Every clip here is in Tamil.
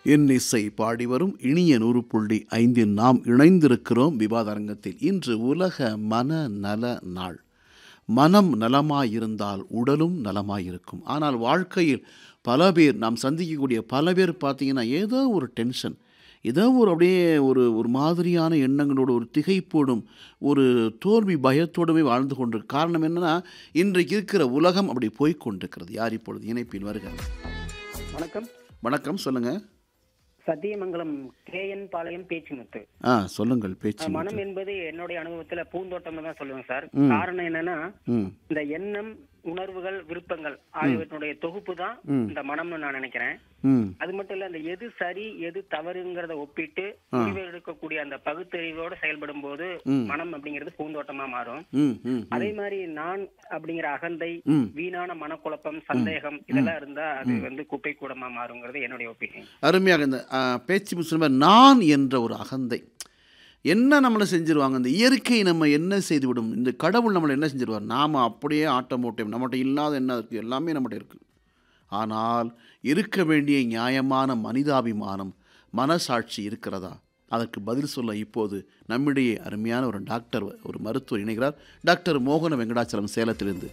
என் இசை பாடி வரும் இனிய நூறு புள்ளி ஐந்தில் நாம் இணைந்திருக்கிறோம் விவாத அரங்கத்தில் இன்று உலக மன நல நாள் மனம் நலமாயிருந்தால் உடலும் நலமாயிருக்கும் ஆனால் வாழ்க்கையில் பல பேர் நாம் சந்திக்கக்கூடிய பல பேர் பார்த்தீங்கன்னா ஏதோ ஒரு டென்ஷன் ஏதோ ஒரு அப்படியே ஒரு ஒரு மாதிரியான எண்ணங்களோடு ஒரு திகைப்போடும் ஒரு தோல்வி பயத்தோடுமே வாழ்ந்து கொண்டிருக்கு காரணம் என்னன்னா இன்றைக்கு இருக்கிற உலகம் அப்படி போய்க் கொண்டிருக்கிறது யார் இப்பொழுது இணைப்பில் வருக வணக்கம் வணக்கம் சொல்லுங்கள் சத்தியமங்கலம் கேஎன் பாளையம் பேச்சுமுத்து ஆ சொல்லுங்கள் பேச்சு மனம் என்பது என்னுடைய அனுபவத்துல பூந்தோட்டம் தான் சொல்லுவேன் சார் காரணம் என்னன்னா ம் இந்த எண்ணம் உணர்வுகள் விருப்பங்கள் ஆகியவற்றுடைய தொகுப்பு தான் இந்த மனம்னு நான் நினைக்கிறேன் ம் அது மட்டும் இல்ல இந்த எது சரி எது தவறுங்கிறத ஒப்பிட்டு முடிவு எடுக்கக்கூடிய அந்த பகுத்தறிவோட செயல்படும் போது மனம் அப்படிங்கிறது பூந்தோட்டமா மாறும் ம் ம் அதே மாதிரி நான் அப்படிங்கிற அகந்தை ம். வீணான மனக்குழப்பம் சந்தேகம் இதெல்லாம் இருந்தா அது வந்து குப்பை கூடமா மாறுங்கிறது என்னுடைய ஒப்பீனியன் அருமையாக இந்த ஆ, பேச்சு முஸ்லிமர் நான் என்ற ஒரு அகந்தை என்ன நம்மளை செஞ்சிருவாங்க இந்த இயற்கை நம்ம என்ன செய்துவிடும் இந்த கடவுள் நம்மளை என்ன செஞ்சிருவார் நாம் அப்படியே ஆட்டம் ஓட்டம் நம்மகிட்ட இல்லாத என்ன இருக்குது எல்லாமே நம்மகிட்ட இருக்குது ஆனால் இருக்க வேண்டிய நியாயமான மனிதாபிமானம் மனசாட்சி இருக்கிறதா அதற்கு பதில் சொல்ல இப்போது நம்மிடையே அருமையான ஒரு டாக்டர் ஒரு மருத்துவர் இணைகிறார் டாக்டர் மோகன வெங்கடாச்சலம் சேலத்திலிருந்து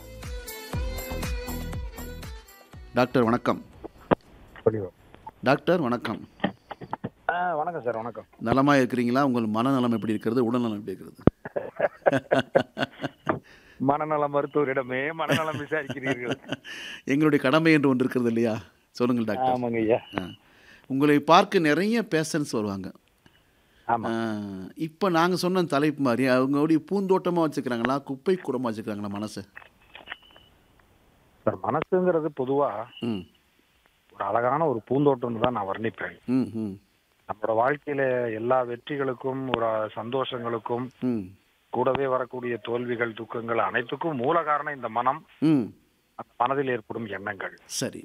டாக்டர் வணக்கம் சொல்லிடுவோம் டாக்டர் வணக்கம் ஆ வணக்கம் சார் வணக்கம் நலமாக இருக்கிறீங்களா உங்கள் மனநலம் எப்படி இருக்கிறது உடல்நலம் எப்படி இருக்கிறது மனநல மருத்துவரிடமே மனநலம் விசாரிக்கிறீர்கள் எங்களுடைய கடமை என்று ஒன்று இருக்கிறது இல்லையா சொல்லுங்கள் டாக்டர் ஆமாங்க ஐயா ஆ. உங்களை பார்க்க நிறைய பேஷண்ட்ஸ் வருவாங்க ஆமா இப்போ நாங்கள் சொன்ன தலைப்பு மாதிரி அவங்களுடைய பூந்தோட்டமாக வச்சுக்கிறாங்களா குப்பை கூடமாக வச்சுக்கிறாங்களா மனசை சார் மனசுங்கிறது பொதுவா ம் ஒரு அழகான ஒரு பூந்தோட்டம்னு தான் நான் வர்ணிப்பேன் ம் ம் நம்மளோட வாழ்க்கையில எல்லா வெற்றிகளுக்கும் ஒரு சந்தோஷங்களுக்கும் ம் கூடவே வரக்கூடிய தோல்விகள் துக்கங்கள் அனைத்துக்கும் மூல காரணம் இந்த மனம் ம் அந்த மனதில் ஏற்படும் எண்ணங்கள் சரி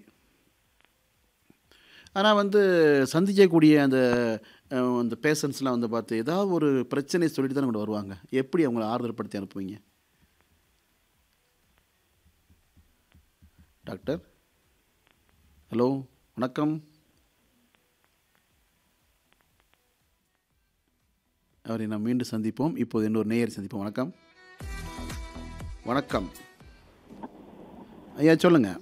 ஆனால் வந்து சந்திக்கக்கூடிய அந்த அஹ், அந்த பேஷண்ட்ஸ்லாம் வந்து பார்த்து ஏதாவது ஒரு பிரச்சனை சொல்லிட்டு தான் கூட வருவாங்க எப்படி அவங்கள ஆறுதல்படுத்தி அனுப்புவீங்க டாக்டர் ஹலோ வணக்கம் அவரை நாம் மீண்டும் சந்திப்போம் இப்போது இன்னொரு நேயரை சந்திப்போம் வணக்கம் வணக்கம் ஐயா சொல்லுங்கள்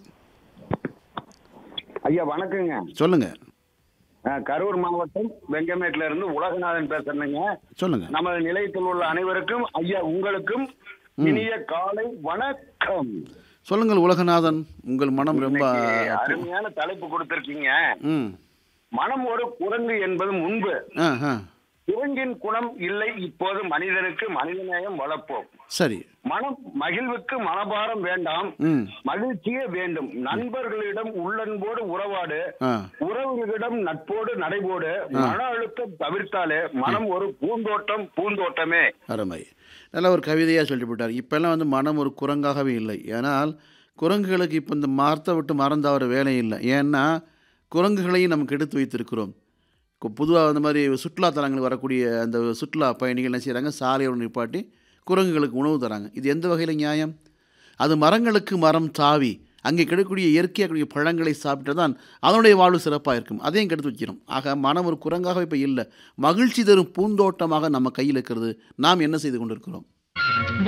ஐயா வணக்கங்க சொல்லுங்கள் அஹ், கரூர் மாவட்டம் வெங்கமேட்ல இருந்து உலகநாதன் பேசுறேங்க சொல்லுங்கள் நமது நிலையத்தில் உள்ள அனைவருக்கும் ஐயா உங்களுக்கும் இனிய காலை வணக்கம் சொல்லுங்கள் உலகநாதன் உங்கள் மனம் ரொம்ப இன்னைக்கு அருமையான தலைப்பு கொடுத்திருக்கீங்க ம் மனம் ஒரு குரங்கு என்பது முன்பு ஆ ஆ குரங்கின் குணம் இல்லை இப்போது மனிதனுக்கு மனிதநேயம் வளர்ப்போம் சரி மனம் மகிழ்வுக்கு மனபாரம் வேண்டாம் ம் மகிழ்ச்சியே வேண்டும் நண்பர்களிடம் உள்ளன்போடு உறவாடு ஆ உறவுகளிடம் நட்போடு நடைபோடு மன அழுத்தம் தவிர்த்தாலே மனம் ஒரு பூந்தோட்டம் பூந்தோட்டமே அருமை நல்ல ஒரு கவிதையாக சொல்லிட்டு போட்டார் இப்போல்லாம் வந்து மனம் ஒரு குரங்காகவே இல்லை ஏனால் குரங்குகளுக்கு இப்போ இந்த மரத்தை விட்டு மரம் தவற வேலை இல்லை ஏன்னா குரங்குகளையும் நமக்கு எடுத்து வைத்திருக்கிறோம் இப்போ பொதுவாக அந்த மாதிரி சுற்றுலா தலங்களுக்கு வரக்கூடிய அந்த சுற்றுலா பயணிகள் என்ன செய்கிறாங்க சாலையோடு நிப்பாட்டி குரங்குகளுக்கு உணவு தராங்க இது எந்த வகையில் நியாயம் அது மரங்களுக்கு மரம் தாவி அங்கே கிடைக்கக்கூடிய இயற்கையாக கூடிய பழங்களை சாப்பிட்டு தான் அதனுடைய வாழ்வு சிறப்பாக இருக்கும் அதையும் கெடுத்து வைக்கிறோம் ஆக மனம் ஒரு குரங்காக இப்போ இல்லை மகிழ்ச்சி தரும் பூந்தோட்டமாக நம்ம கையில் இருக்கிறது நாம் என்ன செய்து கொண்டிருக்கிறோம்